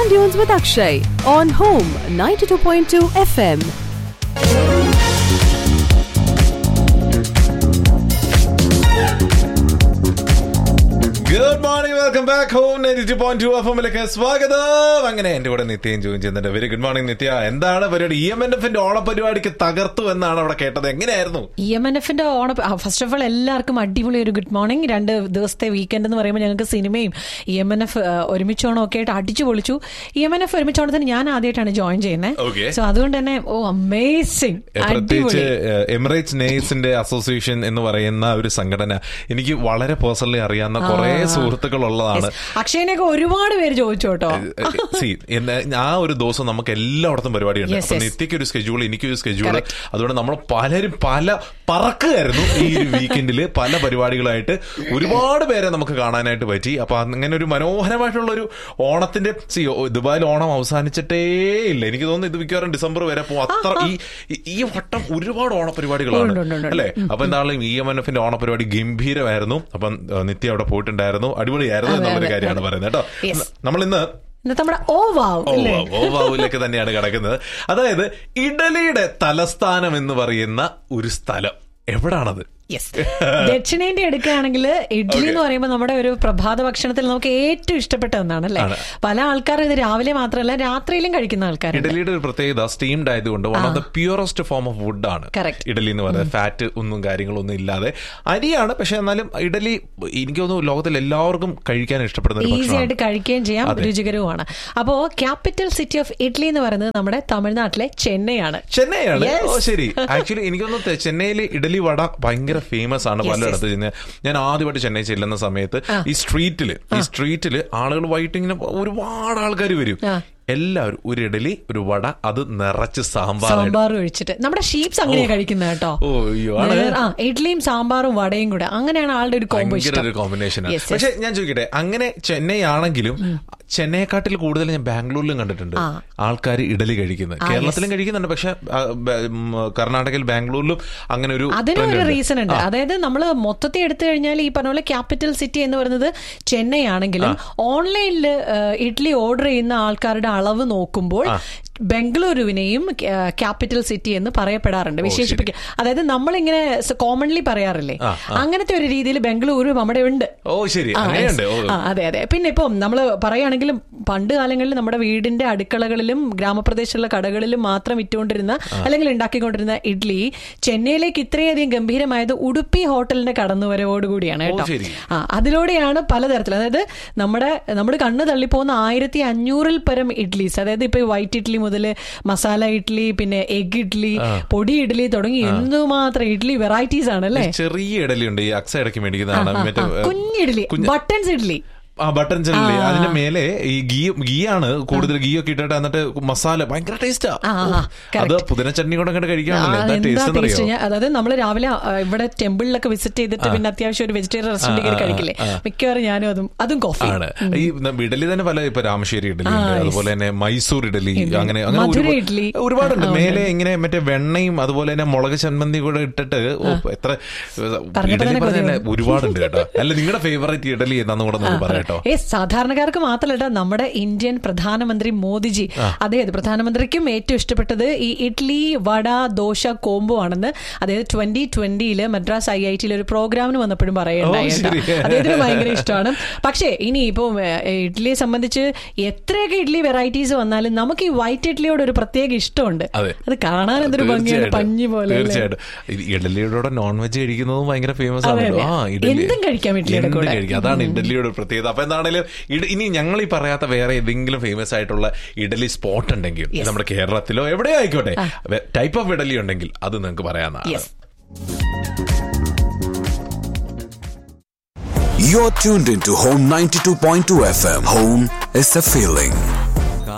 Sand Dunes with Akshay on Home 92.2 FM. Good morning welcome back home ninety two point two എഫിലേക്ക് സ്വാഗതം അങ്ങനെ എന്റെ കൂടെ നിത്യയും ജോയിൻ ചെയ്യുന്നുണ്ട് വെരി ഗുഡ് മോർണിംഗ് നിത്യ എന്താണ് പരിപാടി ഇ എം എൻ എഫിന്റെ ഓണപരിപാടിക്ക് തകർത്തു എന്നാണ് അവിടെ കേട്ടത് എങ്ങനെയായിരുന്നു ഇ എം എൻ എഫിന്റെ ഓണ ഫസ്റ്റ് ഓഫ് ഓൾ എല്ലാവർക്കും അടിപൊളി ഒരു ഗുഡ് മോർണിംഗ് രണ്ട് ദിവസത്തെ വീക്കെൻഡ് എന്ന് പറയുമ്പോൾ ഞങ്ങൾക്ക് സിനിമയും ഇ എം എൻ എഫ് ഒരുമിച്ചോണം ഒക്കെ ആയിട്ട് അടിച്ചു പൊളിച്ചു ഇ എം എൻ എഫ് ഒരുമിച്ചോണത്തിന് ഞാൻ ആദ്യമായിട്ടാണ് ജോയിൻ Okay. ചെയ്യുന്നത് സോ അതുകൊണ്ട് തന്നെ ഓ അമേസിംഗ് പ്രത്യേകിച്ച് അടിപൊളി എമിറേറ്റ്സ് നേഴ്സിന്റെ അസോസിയേഷൻ എന്ന് പറയുന്ന ഒരു സംഘടന എനിക്ക് വളരെ പേഴ്സണലി അറിയാവുന്ന കുറെ സുഹൃത്തുക്കൾ ഉള്ളതാണ് അക്ഷയനെയൊക്കെ ഒരുപാട് പേര് ചോദിച്ചു കേട്ടോ സി ആ ഒരു ദിവസം നമുക്ക് എല്ലായിടത്തും പരിപാടിയുണ്ട് Yes, അപ്പൊ yes. നിത്യയ്ക്ക് ഒരു സ്കെഡ്യൂൾ എനിക്കൊരു സ്കെഡ്യൂൾ അതുകൊണ്ട് നമ്മൾ പലരും പല പറക്കുകയായിരുന്നു ഈ ഒരു വീക്കെൻഡിൽ പല പരിപാടികളായിട്ട് ഒരുപാട് പേരെ നമുക്ക് കാണാനായിട്ട് പറ്റി അപ്പൊ അങ്ങനെ ഒരു മനോഹരമായിട്ടുള്ള ഒരു ഓണത്തിന്റെ സി ദുബായിൽ ഓണം അവസാനിച്ചിട്ടേ ഇല്ല എനിക്ക് തോന്നുന്നു ഇത് മിക്കവാറും ഡിസംബർ വരെ പോകും അത്ര ഈ ഈ- ഈ വട്ടം ഒരുപാട് ഓണപരിപാടികളാണ് ഉണ്ട്, ഉണ്ട്, ഉണ്ട്. അല്ലെ അപ്പൊ എന്താണെങ്കിലും ഇ എം എൻ എഫിന്റെ ഓണപരിപാടി ഗംഭീരമായിരുന്നു അപ്പം ഏഹ്, നിത്യ അവിടെ പോയിട്ടുണ്ടായിരുന്നു അടിപൊളിയായിരുന്നു അതെ, എന്നുള്ളൊരു അതെ, കാര്യമാണ് അതെ. പറയുന്നത് കേട്ടോ Yes. നമ്മൾ ഇന്ന് ഇന്നത്തെ നമ്മുടെ ഓ വാവ് ഓ അല്ലേ വാവ്, ഓ വാവിലേക്ക് തന്നെയാണ് കിടക്കുന്നത് അതായത് ഇഡലിയുടെ തലസ്ഥാനം എന്ന് പറയുന്ന ഒരു സ്ഥലം എവിടാണത് യെസ് ദക്ഷിണേന്ത്യ എടുക്കുകയാണെങ്കിൽ ഇഡ്ഡലി എന്ന് പറയുമ്പോൾ നമ്മുടെ ഒരു പ്രഭാത ഭക്ഷണത്തിൽ നമുക്ക് ഏറ്റവും ഇഷ്ടപ്പെട്ട ഒന്നാണ് അല്ലേ ആണ്. പല ആൾക്കാരും ഇത് രാവിലെ മാത്രമല്ല രാത്രിയിലും കഴിക്കുന്ന ആൾക്കാരുണ്ട് ഇഡലിയുടെ ഒരു പ്രത്യേകത സ്റ്റീംഡ് ആയതുകൊണ്ട് one of the purest form of food ആണ് Correct. ഇഡലി എന്ന് പറയുന്നത് ഫാറ്റ് ഒന്നും കാര്യങ്ങളൊന്നും ഇല്ലാതെ അരിയാണ് പക്ഷെ എന്നാലും ഇഡലി എനിക്ക് തോന്നുന്നു ലോകത്തിൽ എല്ലാവർക്കും കഴിക്കാൻ ഇഷ്ടപ്പെടുന്ന ഒരു ഈസി ആയിട്ട് ഭക്ഷണമാണ് കഴിക്കുകയും ചെയ്യാം അതെ. രുചികരവുമാണ് അപ്പോ ക്യാപിറ്റൽ സിറ്റി ഓഫ് ഇഡ്ലി എന്ന് പറയുന്നത് നമ്മുടെ തമിഴ്നാട്ടിലെ ചെന്നൈയാണ് ചെന്നൈയാണ് Yes. ഓ ശരി ആക്ച്വലി എനിക്കൊന്ന് ചെന്നൈയിൽ ഇഡലി വട ഭയങ്കര ഫേമസ് ആണ് Yes, പലയിടത്ത് ചെന്ന് ഞാൻ ആദ്യമായിട്ട് ചെന്നൈ ചെല്ലുന്ന സമയത്ത് ഈ സ്ട്രീറ്റില് ഈ സ്ട്രീറ്റില് ആളുകൾ വൈകിട്ട് ഇങ്ങനെ ഒരുപാട് ആൾക്കാർ വരും ആ. എല്ലാവരും ഒരു ഇഡലി ഒരു വട അത് നിറച്ച് സാമ്പാർ സാമ്പാർ ഒഴിച്ചിട്ട് നമ്മുടെ ഷീപ്സ് അങ്ങനെയാണ് കഴിക്കുന്നത് കേട്ടോ ഓ അയ്യോ ആണ് നേർ- ആ ഇഡ്ലിയും സാമ്പാറും വടയും കൂടെ അങ്ങനെയാണ് ആളുടെ ഒരു കോംബോ ഭയങ്കര ഇഷ്ടം ഒരു കോമ്പിനേഷൻ Yes, yes. പക്ഷെ ഞാൻ ചോദിക്കട്ടെ അങ്ങനെ ചെന്നൈ ആണെങ്കിലും ചെന്നൈയെക്കാട്ടിൽ കൂടുതൽ ഞാൻ ബാംഗ്ലൂരിലും കണ്ടിട്ടുണ്ട് ആ. ആൾക്കാർ ഇഡലി കഴിക്കുന്നത് ആ, കേരളത്തിലും കഴിക്കുന്നുണ്ട് പക്ഷെ ആ, ബ- ഉം, കർണാടകയിൽ ബാംഗ്ലൂരിലും അങ്ങനെ ഒരു അതിന് trend ഒരു ഉണ്ട്. റീസൺ ഉണ്ട് അതായത് നമ്മൾ മൊത്തത്തിൽ എടുത്തു കഴിഞ്ഞാൽ ഈ പറഞ്ഞ പോലെ ക്യാപിറ്റൽ സിറ്റി എന്ന് പറയുന്നത് ചെന്നൈ ആണെങ്കിലും ഓൺലൈനിൽ ഇഡ്ഡലി ഓർഡർ ചെയ്യുന്ന ആൾക്കാരുടെ അളവ് നോക്കുമ്പോൾ ബംഗളൂരുവിനെയും ക്യാപിറ്റൽ സിറ്റി എന്ന് പറയപ്പെടാറുണ്ട് വിശേഷിപ്പിക്കുക അതായത് നമ്മളിങ്ങനെ കോമൺലി പറയാറില്ലേ ആ, അങ്ങനത്തെ ഒരു രീതിയിൽ ബംഗളൂരു നമ്മുടെ ഉണ്ട് ഓ ശരി ആ, അങ്ങനെയുണ്ട് yes. ഓ ആ, അതെ അതെ പിന്നെ ഇപ്പം നമ്മൾ പറയുകയാണെങ്കിലും പണ്ട് കാലങ്ങളിൽ നമ്മുടെ വീടിന്റെ അടുക്കളകളിലും ഗ്രാമപ്രദേശത്തുള്ള കടകളിലും മാത്രം വിറ്റുകൊണ്ടിരുന്ന അല്ലെങ്കിൽ ഉണ്ടാക്കിക്കൊണ്ടിരുന്ന ഇഡ്ലി ചെന്നൈയിലേക്ക് ഇത്രയധികം ഗംഭീരമായത് ഉടുപ്പി ഹോട്ടലിന്റെ കടന്നുവരവോടുകൂടിയാണ് കേട്ടോ ശരി. ആ അതിലൂടെയാണ് പലതരത്തിൽ അതായത് നമ്മുടെ നമ്മുടെ കണ്ണ് തള്ളിപ്പോകുന്ന ആയിരത്തി അഞ്ഞൂറിൽ പരം ഇഡ്ലീസ് അതായത് ഇപ്പൊ വൈറ്റ് ഇഡ്ലി മുതൽ മസാല ഇഡ്ലി പിന്നെ എഗ് ഇഡ്ലി പൊടി ഇഡ്ലി തുടങ്ങി എന്തുമാത്രം ഇഡ്ലി വെറൈറ്റീസ് ആണ് അല്ലേ ചെറിയ ഇഡലി ഉണ്ട് ഈ അക്സ ഇടയ്ക്ക് മേടിക്കുന്നതാണ് ആ, മറ്റേ ആ, കുഞ്ഞിഡ്ലി ബട്ടൺസ് ഇഡ്ലി ആ ബട്ടൺ ചെല്ലി അതിന്റെ മേലെ ഈ ഗീ ഗീയാണ് കൂടുതൽ ഗീ ഒക്കെ ഇട്ടിട്ട് എന്നിട്ട് മസാല ഭയങ്കര ടേസ്റ്റാ ആ, ആ, അത് പുതിന ചട്നി കൂടെ അങ്ങോട്ട് കഴിക്കാണല്ലോ എന്താ എന്താ ടേസ്റ്റ് ടേസ്റ്റ് എന്നറിയോ അതായത് നമ്മൾ രാവിലെ ആ, ഇവിടെ ടെമ്പിളിലൊക്കെ വിസിറ്റ് ചെയ്തിട്ട് പിന്നെ അത്യാവശ്യം ഒരു വെജിറ്റേറിയൻ റെസ്റ്റോറന്റ് കയറി കഴിക്കില്ലേ മിക്കവാറും ഞാനും അതും അതും കോഫി ആണ് ഈ ന- ഇഡലി തന്നെ പല ഇപ്പൊ രാമശ്ശേരി ഇഡലി ഉണ്ട് അതുപോലെ തന്നെ മൈസൂർ ഇഡലി അങ്ങനെ അങ്ങനെ മധുര ഒരുപാ- ഇഡ്ഡലി. ഒരുപാടുണ്ട് ആ, ഉണ്ട്. മേലെ ഇങ്ങനെ മറ്റേ വെണ്ണയും അതുപോലെ തന്നെ മുളക് ചമ്മന്തി കൂടെ ഇട്ടിട്ട് ഓ, എത്ര പറഞ്ഞപ്പോ ഇഡലി തന്നെ പറഞ്ഞ കൊതിയാവുന്നു. ഒരുപാടുണ്ട് കേട്ടോ അല്ല നിങ്ങളുടെ ഫേവറേറ്റ് ഇഡലി എന്നാന്ന് കൂടെ നമുക്ക് പറയാട്ടോ ഏ സാധാരണക്കാർക്ക് മാത്രമല്ല നമ്മുടെ ഇന്ത്യൻ പ്രധാനമന്ത്രി മോദിജി അതായത് പ്രധാനമന്ത്രിക്കും ഏറ്റവും ഇഷ്ടപ്പെട്ടത് ഈ ഇഡ്ലി വട ദോശ കോംബോ ആണെന്ന് അതായത് ട്വന്റി ട്വന്റിയില് മദ്രാസ് ഐ ഐ ടിയിൽ ഒരു പ്രോഗ്രാമിന് വന്നപ്പോഴും പറയുണ്ടായി ഓ, ശരി. കേട്ടോ. അദ്ദേഹത്തിന് ഭയങ്കര ഇഷ്ടമാണ് പക്ഷേ ഇനി ഇപ്പം ഏ, ഇഡ്ലിയെ സംബന്ധിച്ച് എത്രയൊക്കെ ഇഡ്ലി വെറൈറ്റീസ് വന്നാലും നമുക്ക് ഈ വൈറ്റ് ഇഡ്ലിയോട് ഒരു പ്രത്യേക ഇഷ്ടമുണ്ട് അതെ. അത് കാണാൻ എന്തൊരു ഭംഗിയാണ് തീർച്ചയായിട്ടും. പഞ്ഞി പോലെ അല്ലേ? തീർച്ചയായിട്ടും ഇത് ഇഡലിയുടെ നോൺ വെജ് കഴിക്കുന്നതും ഭയങ്കര ഫേമസ് അതെ, ആണല്ലോ അതെ. ആ ഇഡലി എന്തും കഴിക്കാം ഇഡ്ഡലിയുടെ എന്തും കൂടെ. കഴിക്കാം അതാണ് ഇഡലിയുടെ ഒരു പ്രത്യേകത അപ്പൊ എന്താണെങ്കിലും ഇഡ- ഇനി ഞങ്ങൾ ഈ പറയാത്ത വേറെ ഏതെങ്കിലും ഫേമസ് ആയിട്ടുള്ള ഇഡലി സ്പോട്ട് ഉണ്ടെങ്കിൽ Yes. നമ്മുടെ കേരളത്തിലോ എവിടെയോ ആയിക്കോട്ടെ ടൈപ്പ് ഓഫ് ഇഡലി ഉണ്ടെങ്കിൽ അത് നിങ്ങൾക്ക് പറയാവുന്നതാണ് Yes. You're tuned into Home 92.2 FM. Home is a feeling.